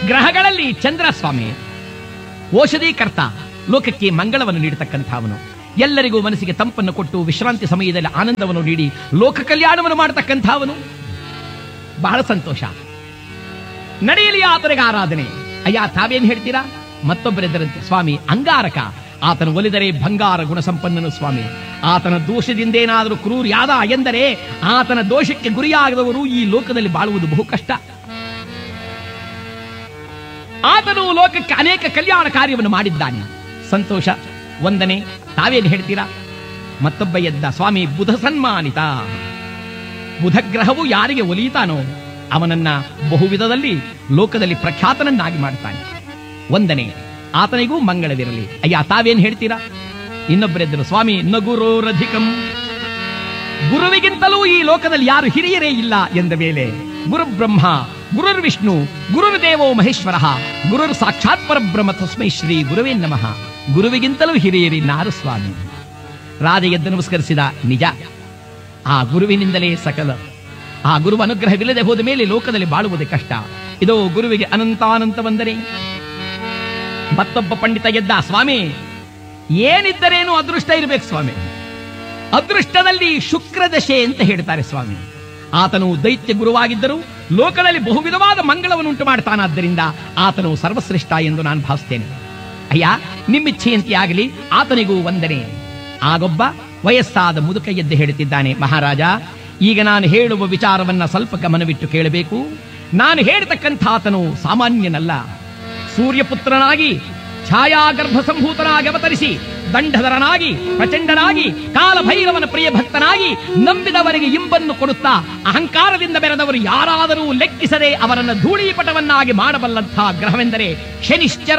ಗ್ರಹಗಳಲ್ಲಿ ಚಂದ್ರ ಸ್ವಾಮಿ ಔಷಧೀಕರ್ತ ಲೋಕಕ್ಕೆ ಮಂಗಳವನ್ನು ನೀಡತಕ್ಕಂಥವನು ಎಲ್ಲರಿಗೂ ಮನಸ್ಸಿಗೆ ತಂಪನ್ನು ಕೊಟ್ಟು ವಿಶ್ರಾಂತಿ ಸಮಯದಲ್ಲಿ ಆನಂದವನ್ನು ನೀಡಿ ಲೋಕ ಕಲ್ಯಾಣವನ್ನು ಮಾಡತಕ್ಕಂಥವನು ಬಹಳ ಸಂತೋಷ ನಡೆಯಲಿ ಆತನಿಗೆ ಆರಾಧನೆ ಅಯ್ಯ ತಾವೇನ್ ಹೇಳ್ತೀರಾ ಮತ್ತೊಬ್ಬರೆದ್ದರಂತೆ ಸ್ವಾಮಿ ಅಂಗಾರಕ ಆತನು ಒಲಿದರೆ ಬಂಗಾರ ಗುಣಸಂಪನ್ನನು ಸ್ವಾಮಿ ಆತನ ದೋಷದಿಂದೇನಾದರೂ ಕ್ರೂರ್ಯಾದ ಎಂದರೆ ಆತನ ದೋಷಕ್ಕೆ ಗುರಿಯಾಗದವರು ಈ ಲೋಕದಲ್ಲಿ ಬಾಳುವುದು ಬಹು ಕಷ್ಟ ಆತನು ಲೋಕಕ್ಕೆ ಅನೇಕ ಕಲ್ಯಾಣ ಕಾರ್ಯವನ್ನು ಮಾಡಿದ್ದಾನೆ ಸಂತೋಷ ಒಂದನೇ ತಾವೇನು ಹೇಳ್ತೀರಾ ಮತ್ತೊಬ್ಬ ಎದ್ದ ಸ್ವಾಮಿ ಬುಧ ಸನ್ಮಾನಿತ ಬುಧ ಗ್ರಹವು ಯಾರಿಗೆ ಒಲಿಯುತ್ತಾನೋ ಅವನನ್ನ ಬಹುವಿಧದಲ್ಲಿ ಲೋಕದಲ್ಲಿ ಪ್ರಖ್ಯಾತನನ್ನಾಗಿ ಮಾಡ್ತಾನೆ ಒಂದನೇ ಆತನಿಗೂ ಮಂಗಳವಿರಲಿ ಅಯ್ಯ ತಾವೇನ್ ಹೇಳ್ತೀರಾ ಇನ್ನೊಬ್ಬರೆದ್ದರು ಸ್ವಾಮಿ ನಗುರೋರಧಿಕಂ ಗುರುವಿಗಿಂತಲೂ ಈ ಲೋಕದಲ್ಲಿ ಯಾರು ಹಿರಿಯರೇ ಇಲ್ಲ ಎಂದ ಮೇಲೆ ಗುರು ಬ್ರಹ್ಮ ಗುರುರ್ ವಿಷ್ಣು ಗುರುರ್ ದೇವೋ ಮಹೇಶ್ವರ ಗುರುರ್ ಸಾಕ್ಷಾತ್ ಪರಬ್ರಹ್ಮ ತಸ್ಮೈ ಶ್ರೀ ಗುರುವೇ ನಮಃ ಗುರುವಿಗಿಂತಲೂ ಹಿರಿಯರಿ ನಾರು ಸ್ವಾಮಿ ರಾಜ ಎದ್ದು ನಮಸ್ಕರಿಸಿದ ನಿಜ ಆ ಗುರುವಿನಿಂದಲೇ ಸಕಲ ಆ ಗುರು ಅನುಗ್ರಹವಿಲ್ಲದೆ ಹೋದ ಮೇಲೆ ಲೋಕದಲ್ಲಿ ಬಾಳುವುದೇ ಕಷ್ಟ ಇದು ಗುರುವಿಗೆ ಅನಂತಾನಂತ ವಂದನೆ ಮತ್ತೊಬ್ಬ ಪಂಡಿತ ಎದ್ದ ಸ್ವಾಮಿ ಏನಿದ್ದರೇನು ಅದೃಷ್ಟ ಇರಬೇಕು ಸ್ವಾಮಿ ಅದೃಷ್ಟದಲ್ಲಿ ಶುಕ್ರ ದಶೆ ಅಂತ ಹೇಳ್ತಾರೆ ಸ್ವಾಮಿ ಆತನು ದೈತ್ಯ ಗುರುವಾಗಿದ್ದರೂ ಲೋಕದಲ್ಲಿ ಬಹುವಿಧವಾದ ಮಂಗಳವನ್ನು ಉಂಟು ಮಾಡ್ತಾನಾದ್ದರಿಂದ ಆತನು ಸರ್ವಶ್ರೇಷ್ಠ ಎಂದು ನಾನು ಭಾವಿಸ್ತೇನೆ ಅಯ್ಯ ನಿಮ್ಮಿಚ್ಛೆಯಂತೆ ಆಗಲಿ ಆತನಿಗೂ ವಂದನೆ ಆಗೊಬ್ಬ ವಯಸ್ಸಾದ ಮುದುಕ ಎದ್ದು ಹೇಳುತ್ತಿದ್ದಾನೆ ಮಹಾರಾಜ ಈಗ ನಾನು ಹೇಳುವ ವಿಚಾರವನ್ನ ಸ್ವಲ್ಪ ಗಮನವಿಟ್ಟು ಕೇಳಬೇಕು ನಾನು ಹೇಳ್ತಕ್ಕಂಥ ಆತನು ಸಾಮಾನ್ಯನಲ್ಲ ಸೂರ್ಯಪುತ್ರನಾಗಿ ಛಾಯಾಗರ್ಭ ಸಂಭೂತನಾಗಿ ಅವತರಿಸಿ ದಂಡಧರನಾಗಿ ಪ್ರಚಂಡನಾಗಿ ಕಾಲಭೈರವನ ಪ್ರಿಯ ಭಕ್ತನಾಗಿ ನಂಬಿದವರಿಗೆ ಇಂಬನ್ನು ಕೊಡುತ್ತಾ ಅಹಂಕಾರದಿಂದ ಬೆರೆದವರು ಯಾರಾದರೂ ಲೆಕ್ಕಿಸದೆ ಅವರನ್ನು ಧೂಳೀಪಟವನ್ನಾಗಿ ಮಾಡಬಲ್ಲಂಥ ಗ್ರಹವೆಂದರೆ ಶನಿಶ್ಚರ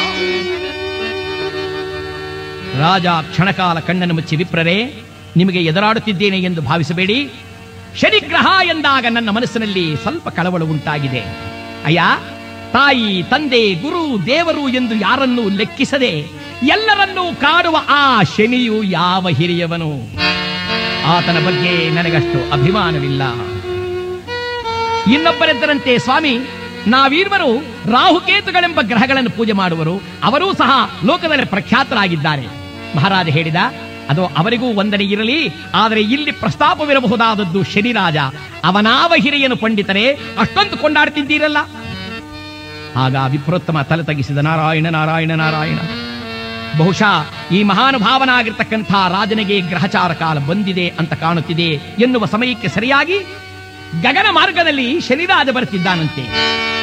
ರಾಜ ಕ್ಷಣಕಾಲ ಕಣ್ಣನ್ನು ಮುಚ್ಚಿ ವಿಪ್ರರೇ ನಿಮಗೆ ಎದುರಾಡುತ್ತಿದ್ದೇನೆ ಎಂದು ಭಾವಿಸಬೇಡಿ ಶನಿಗ್ರಹ ಎಂದಾಗ ನನ್ನ ಮನಸ್ಸಿನಲ್ಲಿ ಸ್ವಲ್ಪ ಕಳವಳ ಉಂಟಾಗಿದೆ ಅಯ್ಯ ತಾಯಿ ತಂದೆ ಗುರು ದೇವರು ಎಂದು ಯಾರನ್ನೂ ಲೆಕ್ಕಿಸದೆ ಎಲ್ಲರನ್ನೂ ಕಾಡುವ ಆ ಶನಿಯು ಯಾವ ಹಿರಿಯವನು ಆತನ ಬಗ್ಗೆ ನನಗಷ್ಟು ಅಭಿಮಾನವಿಲ್ಲ ಇನ್ನೊಬ್ಬರೆದ್ದರಂತೆ ಸ್ವಾಮಿ ನಾವೀರ್ವರು ರಾಹುಕೇತುಗಳೆಂಬ ಗ್ರಹಗಳನ್ನು ಪೂಜೆ ಮಾಡುವರು ಅವರೂ ಸಹ ಲೋಕದಲ್ಲಿ ಪ್ರಖ್ಯಾತರಾಗಿದ್ದಾರೆ ಮಹಾರಾಜ ಹೇಳಿದ ಅದು ಅವರಿಗೂ ವಂದನೆ ಇರಲಿ ಆದರೆ ಇಲ್ಲಿ ಪ್ರಸ್ತಾಪವಿರಬಹುದಾದದ್ದು ಶನಿರಾಜ ಅವನಾವ ಹಿರಿಯನು ಪಂಡಿತರೇ ಅಷ್ಟೊಂದು ಕೊಂಡಾಡ್ತಿದ್ದೀರಲ್ಲ ಆಗ ವಿಪ್ರೋತ್ತಮ ತಲೆ ತಗ್ಗಿಸಿದ ನಾರಾಯಣ ನಾರಾಯಣ ನಾರಾಯಣ ಬಹುಶಃ ಈ ಮಹಾನುಭಾವನಾಗಿರ್ತಕ್ಕಂಥ ರಾಜನಿಗೆ ಗ್ರಹಚಾರ ಕಾಲ ಬಂದಿದೆ ಅಂತ ಕಾಣುತ್ತಿದೆ ಎನ್ನುವ ಸಮಯಕ್ಕೆ ಸರಿಯಾಗಿ ಗಗನ ಮಾರ್ಗದಲ್ಲಿ ಶನಿರಾಜ ಬರುತ್ತಿದ್ದಾನಂತೆ